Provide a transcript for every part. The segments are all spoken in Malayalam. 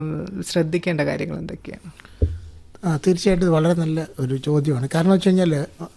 ശ്രദ്ധിക്കേണ്ട കാര്യങ്ങൾ എന്തൊക്കെയാണ് ആ തീർച്ചയായിട്ടും ഇത് വളരെ നല്ല ഒരു ചോദ്യമാണ് കാരണം വെച്ച് കഴിഞ്ഞാൽ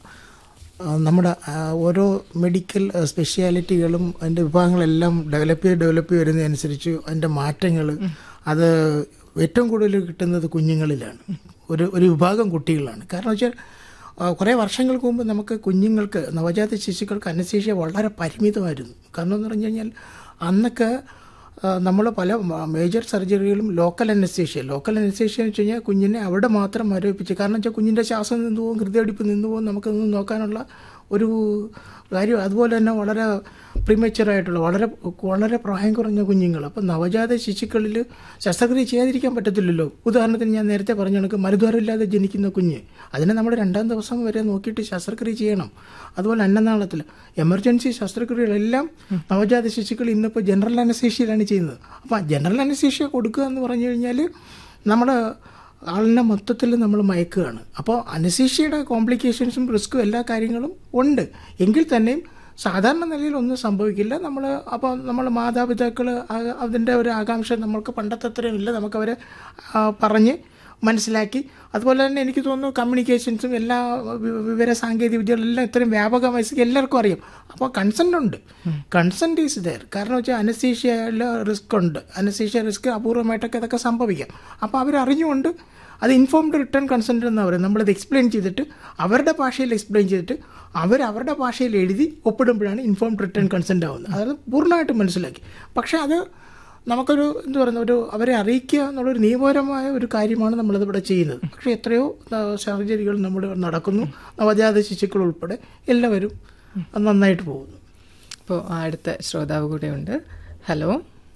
നമ്മുടെ ആ, ഓരോ മെഡിക്കൽ സ്പെഷ്യാലിറ്റികളും അതിൻ്റെ വിഭാഗങ്ങളെല്ലാം ഡെവലപ്പ് ചെയ്ത് ഡെവലപ്പ് ചെയ്ത് വരുന്നതനുസരിച്ച് അതിൻ്റെ മാറ്റങ്ങൾ അത് ഏറ്റവും കൂടുതൽ കിട്ടുന്നത് കുഞ്ഞുങ്ങളിലാണ് ഒരു ഒരു വിഭാഗം കുട്ടികളാണ് കാരണം വെച്ചാൽ ആ, കുറേ വർഷങ്ങൾക്ക് മുമ്പ് നമുക്ക് കുഞ്ഞുങ്ങൾക്ക് നവജാത ശിശുക്കൾക്ക് അനശേഷ്യ വളരെ പരിമിതമായിരുന്നു കാരണം എന്ന് പറഞ്ഞു കഴിഞ്ഞാൽ അന്നൊക്കെ നമ്മൾ പല മേജർ സർജറികളും ലോക്കൽ അനസ്തേഷ്യ ലോക്കൽ അനസ്തേഷ്യ എന്ന് വെച്ച് കഴിഞ്ഞാൽ കുഞ്ഞിനെ അവിടെ മാത്രം മരവിപ്പിച്ച് കാരണം വെച്ചാൽ കുഞ്ഞിൻ്റെ ശ്വാസം നിന്ന് പോകും ഹൃദയടിപ്പ് നിന്ന് പോകും നമുക്കൊന്നും നോക്കാനുള്ള ഒരു കാര്യം അതുപോലെ തന്നെ വളരെ പ്രിമച്ചുറായിട്ടുള്ള വളരെ വളരെ പ്രായം കുറഞ്ഞ കുഞ്ഞുങ്ങൾ അപ്പം നവജാത ശിശുക്കളിൽ ശസ്ത്രക്രിയ ചെയ്യാതിരിക്കാൻ പറ്റത്തില്ലല്ലോ ഉദാഹരണത്തിന് ഞാൻ നേരത്തെ പറഞ്ഞ കണക്ക് മരുദ്വാരമില്ലാതെ ജനിക്കുന്ന കുഞ്ഞ് അതിനെ നമ്മൾ രണ്ടാം ദിവസം വരെ നോക്കിയിട്ട് ശസ്ത്രക്രിയ ചെയ്യണം അതുപോലെ അന്നനാളത്തിൽ എമർജൻസി ശസ്ത്രക്രിയകളെല്ലാം നവജാത ശിശുക്കൾ ഇന്നിപ്പോൾ ജനറൽ അനസേഷ്യയിലാണ് ചെയ്യുന്നത് അപ്പം ജനറൽ അനസേഷ്യ കൊടുക്കുക എന്ന് പറഞ്ഞു കഴിഞ്ഞാൽ നമ്മൾ ആളിനെ മൊത്തത്തിൽ നമ്മൾ മയക്കുകയാണ് അപ്പോൾ അനസീഷ്യയുടെ കോംപ്ലിക്കേഷൻസും റിസ്ക്കും എല്ലാ കാര്യങ്ങളും ഉണ്ട് എങ്കിൽ തന്നെയും സാധാരണ നിലയിൽ ഒന്നും സംഭവിക്കില്ല നമ്മൾ അപ്പോൾ നമ്മൾ മാതാപിതാക്കൾ അതിൻ്റെ ഒരു ആകാംക്ഷ നമ്മൾക്ക് പണ്ടത്തെ അത്രയും ഇല്ല നമുക്കവരെ ആ, പറഞ്ഞ് മനസ്സിലാക്കി അതുപോലെ തന്നെ എനിക്ക് തോന്നുന്നു കമ്മ്യൂണിക്കേഷൻസും എല്ലാ വി- വിവര സാങ്കേതിക വിദ്യകളെല്ലാം ഇത്രയും വ്യാപകമായി എല്ലാവർക്കും അറിയാം അപ്പോൾ കൺസെൻ്റ് ഉണ്ട് കൺസെൻറ്റ് ഈസ് ദയർ കാരണം വെച്ചാൽ അനസീഷ്യയിൽ റിസ്ക് ഉണ്ട് അനസീഷ്യ റിസ്ക് അപൂർവമായിട്ടൊക്കെ ഇതൊക്കെ സംഭവിക്കാം അപ്പോൾ അവരറിഞ്ഞുകൊണ്ട് അത് ഇൻഫോംഡ് റിട്ടേൺ കൺസെൻറ്റ് എന്ന് പറയും നമ്മളത് എക്സ്പ്ലെയിൻ ചെയ്തിട്ട് അവരുടെ ഭാഷയിൽ എക്സ്പ്ലെയിൻ ചെയ്തിട്ട് അവർ അവരുടെ ഭാഷയിൽ എഴുതി ഒപ്പിടുമ്പോഴാണ് ഇൻഫോംഡ് റിട്ടേൺ കൺസെൻറ്റ് ആവുന്നത് അതായത് പൂർണ്ണമായിട്ട് മനസ്സിലാക്കി പക്ഷേ അത് നമുക്കൊരു എന്താ പറയുന്ന ഒരു അവരെ അറിയിക്കുക എന്നുള്ളൊരു നിയമപരമായ ഒരു കാര്യമാണ് നമ്മളത് ഇവിടെ ചെയ്യുന്നത് പക്ഷേ എത്രയോ ആ, സർജറികൾ നമ്മൾ നടക്കുന്നു നവജാത ശിശുക്കൾ ഉൾപ്പെടെ എല്ലാവരും നന്നായിട്ട് പോകുന്നു ഇപ്പോൾ അടുത്ത ശ്രോതാവ് കൂടെ ഉണ്ട് ഹലോ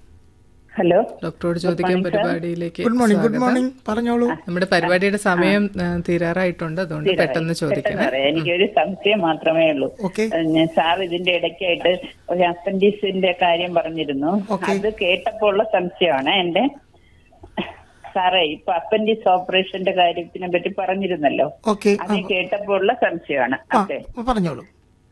ഹലോ ഡോക്ടറോട് ചോദിക്കാൻ പരിപാടിയിലേക്ക് ഗുഡ് മോർണിംഗ് ഗുഡ് സ്വാഗതം. മോർണിംഗ് പറഞ്ഞോളൂ നമ്മുടെ പരിപാടിയുടെ സമയം ആ, തീരാറായിട്ടുണ്ട് അതുകൊണ്ട് പെട്ടെന്ന് ചോദിക്കണം പറയാം എനിക്കൊരു സംശയം മാത്രമേ ഉള്ളൂ ഓക്കെ ഞാൻ സാർ ഇതിന്റെ ഇടയ്ക്കായിട്ട് ഒരു അപ്പൻഡിക്സിന്റെ കാര്യം പറഞ്ഞിരുന്നു Okay. അത് കേട്ടപ്പോൾ ഉള്ള സംശയമാണ് എന്റെ സാറേ ഇപ്പൊ അപ്പൻഡിക്സ് ഓപ്പറേഷന്റെ കാര്യത്തിനെ പറ്റി പറഞ്ഞിരുന്നല്ലോ ഓക്കെ അത് കേട്ടപ്പോൾ ഉള്ള സംശയമാണ് ആ അതെ പറഞ്ഞോളൂ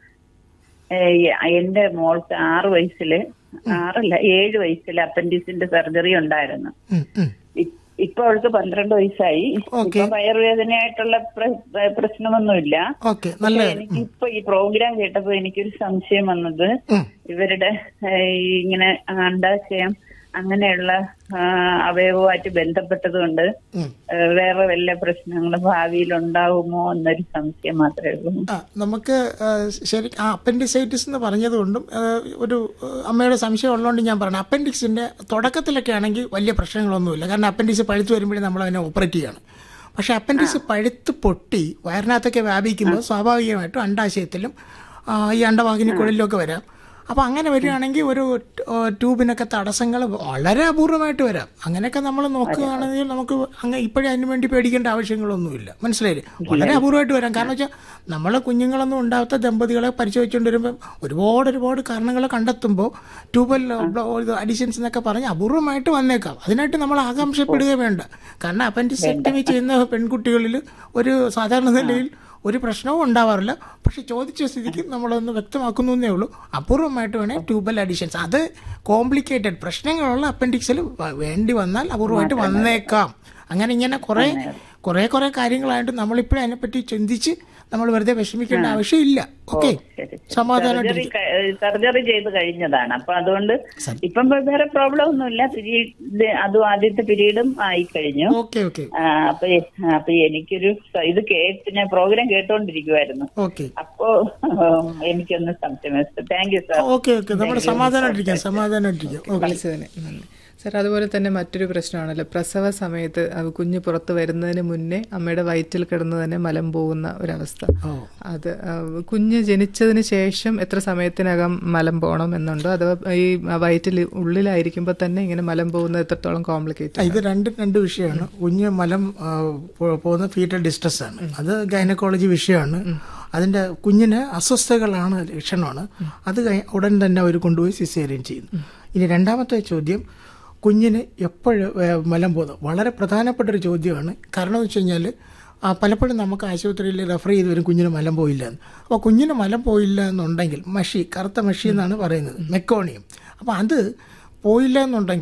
ഏയ് എന്റെ മോൾക്ക് ആറ് വയസ്സില് ആറല്ല ഏഴ് വയസ്സിൽ അപ്പൻഡിക്സിന്റെ സർജറി ഉണ്ടായിരുന്നു ഉം, ഉം. ഇ- ഇപ്പൊ അവൾക്ക് പന്ത്രണ്ട് വയസ്സായി Okay. ഇപ്പൊ വയറുവേദനയായിട്ടുള്ള പ്ര- പ്രശ്നമൊന്നുമില്ല ഓക്കെ നല്ല പക്ഷെ എനിക്കിപ്പോ ഈ പ്രോഗ്രാം കേട്ടപ്പോ എനിക്കൊരു സംശയം വന്നത് ഉം. ഇവരുടെ ഏഹ്, ഈ ഇങ്ങനെ അണ്ടാശയം അങ്ങനെയുള്ള ആ, അവയവമായിട്ട് ബന്ധപ്പെട്ടതുകൊണ്ട് ഉം. ഏഹ്, വേറെ വല്ല പ്രശ്നങ്ങളും ഭാവിയിൽ ഉണ്ടാവുമോ എന്നൊരു സംശയം മാത്രമേ ഉള്ളൂ ആ നമുക്ക് ആ, ശരി ആ അപ്പൻഡിസൈറ്റിസ് എന്ന് പറഞ്ഞതുകൊണ്ടും ആ, ഒരു ആ, അമ്മയുടെ സംശയം ഉള്ളതുകൊണ്ട് ഞാൻ പറഞ്ഞു അപ്പൻഡിക്സിൻ്റെ തുടക്കത്തിലൊക്കെ ആണെങ്കിൽ വലിയ പ്രശ്നങ്ങളൊന്നുമില്ല കാരണം അപ്പൻഡിക്സ് പഴുത്ത് വരുമ്പോഴേ നമ്മൾ അതിനെ ഓപ്പറേറ്റ് ചെയ്യണം പക്ഷേ അപ്പൻഡിക്സ് പഴുത്ത് പൊട്ടി വയറിനകത്തൊക്കെ വ്യാപിക്കുമ്പോൾ സ്വാഭാവികമായിട്ടും അണ്ടാശയത്തിലും ആ, ഈ അണ്ടവാഹിനിക്കുള്ളിലൊക്കെ വരാം അപ്പോൾ അങ്ങനെ വരികയാണെങ്കിൽ ഒരു ആ, ട്യൂബിനൊക്കെ തടസ്സങ്ങൾ വളരെ അപൂർവമായിട്ട് വരാം അങ്ങനെയൊക്കെ നമ്മൾ നോക്കുകയാണെങ്കിൽ നമുക്ക് അങ്ങ് ഇപ്പോഴും അതിന് വേണ്ടി പേടിക്കേണ്ട ആവശ്യങ്ങളൊന്നുമില്ല മനസ്സിലായില്ലേ വളരെ അപൂർവമായിട്ട് വരാം കാരണം വെച്ചാൽ നമ്മൾ കുഞ്ഞുങ്ങളൊന്നും ഉണ്ടാവാത്ത ദമ്പതികളെ പരിശോധിച്ചുകൊണ്ട് വരുമ്പോൾ ഒരുപാട് ഒരുപാട് കാരണങ്ങൾ കണ്ടെത്തുമ്പോൾ ട്യൂബൽ അഡിഷൻസ് എന്നൊക്കെ പറഞ്ഞ് അപൂർവമായിട്ട് വന്നേക്കാം അതിനായിട്ട് നമ്മൾ ആകാംക്ഷപ്പെടുക വേണ്ട കാരണം അപ്പൻഡിസെക്ടമി ചെയ്യുന്ന പെൺകുട്ടികളിൽ ഒരു സാധാരണ നിലയിൽ ഒരു പ്രശ്നവും ഉണ്ടാവാറില്ല പക്ഷെ ചോദിച്ച സ്ഥിതിക്ക് നമ്മളൊന്ന് വ്യക്തമാക്കുന്നു എന്നേ ഉള്ളൂ അപൂർവമായിട്ട് വേണേൽ ട്യൂബൽ അഡിഷൻസ് അത് കോംപ്ലിക്കേറ്റഡ് പ്രശ്നങ്ങളുള്ള അപ്പൻഡിക്സിൽ വേണ്ടി വന്നാൽ അപൂർവമായിട്ട് വന്നേക്കാം അങ്ങനെ ഇങ്ങനെ കുറേ കുറേ കുറേ കാര്യങ്ങളായിട്ട് നമ്മളിപ്പോഴും അതിനെപ്പറ്റി ചിന്തിച്ച് നമ്മൾ വെറുതെ വിഷമിക്കേണ്ട ആവശ്യമില്ല ഓക്കെ സർജറി സമാധാനമായിട്ടിരിക്കും സർജറി ചെയ്ത് കഴിഞ്ഞതാണ് അപ്പൊ അതുകൊണ്ട് ഇപ്പം വേറെ പ്രോബ്ലം ഒന്നുമില്ല പിരീഡ് അതും ആദ്യത്തെ പീരീഡും ആയി കഴിഞ്ഞു ഓക്കെ ഓക്കെ ആ, അപ്പൊ അപ്പൊ എനിക്കൊരു സ- ഇത് കേട്ട് ഞാൻ പ്രോഗ്രാം കേട്ടോണ്ടിരിക്കുവായിരുന്നു ഓക്കെ അപ്പോ ഉം, എനിക്കൊന്ന് സംശയം thank you sir okay okay നമ്മുടെ സമാധാനമായിട്ടിരിക്കാം സമാധാനമായിട്ടിരിക്കാം ഓക്കെ വിളിച്ചതിന് നന്ദി സാർ അതുപോലെ തന്നെ മറ്റൊരു പ്രശ്നമാണല്ലോ പ്രസവ സമയത്ത് അത് കുഞ്ഞ് പുറത്ത് വരുന്നതിന് മുന്നേ അമ്മയുടെ വയറ്റിൽ കിടന്ന് തന്നെ മലം പോകുന്ന ഒരവസ്ഥ ഓ അത് ആ, കുഞ്ഞ് ജനിച്ചതിന് ശേഷം എത്ര സമയത്തിനകം മലം പോകണം എന്നുണ്ടോ അഥവാ ഈ വയറ്റിൽ ഉള്ളിലായിരിക്കുമ്പോൾ തന്നെ ഇങ്ങനെ മലം പോകുന്നത് എത്രത്തോളം കോംപ്ലിക്കേറ്റഡ് ഇത് രണ്ട് രണ്ട് വിഷയമാണ് കുഞ്ഞ് മലം ആ, പോ- പോകുന്ന ഫീറ്റൽ ഡിസ്ട്രസ് ആണ് അത് ഗൈനക്കോളജി വിഷയമാണ് അതിന്റെ കുഞ്ഞിന് അസ്വസ്ഥതകളാണ് ലക്ഷണമാണ് അത് കഴി- ഉടൻ തന്നെ അവർ കൊണ്ടുപോയി സിസേറിയൻ ചെയ്യുന്നു ഇനി രണ്ടാമത്തെ ചോദ്യം കുഞ്ഞിന് എപ്പോഴും മലം പോകുന്നത് വളരെ പ്രധാനപ്പെട്ട ഒരു ചോദ്യമാണ് കാരണം എന്ന് വെച്ച് കഴിഞ്ഞാൽ ആ, പലപ്പോഴും നമുക്ക് ആശുപത്രിയിൽ റെഫർ ചെയ്ത് വരും കുഞ്ഞിന് മലം പോയില്ല എന്ന് അപ്പോൾ കുഞ്ഞിന് മലം പോയില്ല എന്നുണ്ടെങ്കിൽ മഷി കറുത്ത മഷി എന്നാണ് പറയുന്നത് മെക്കോണിയം അപ്പോൾ അത് പോയില്ല എന്നുണ്ടെങ്കിൽ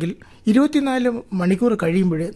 ഇരുപത്തിനാല് മണിക്കൂർ കഴിയുമ്പോൾ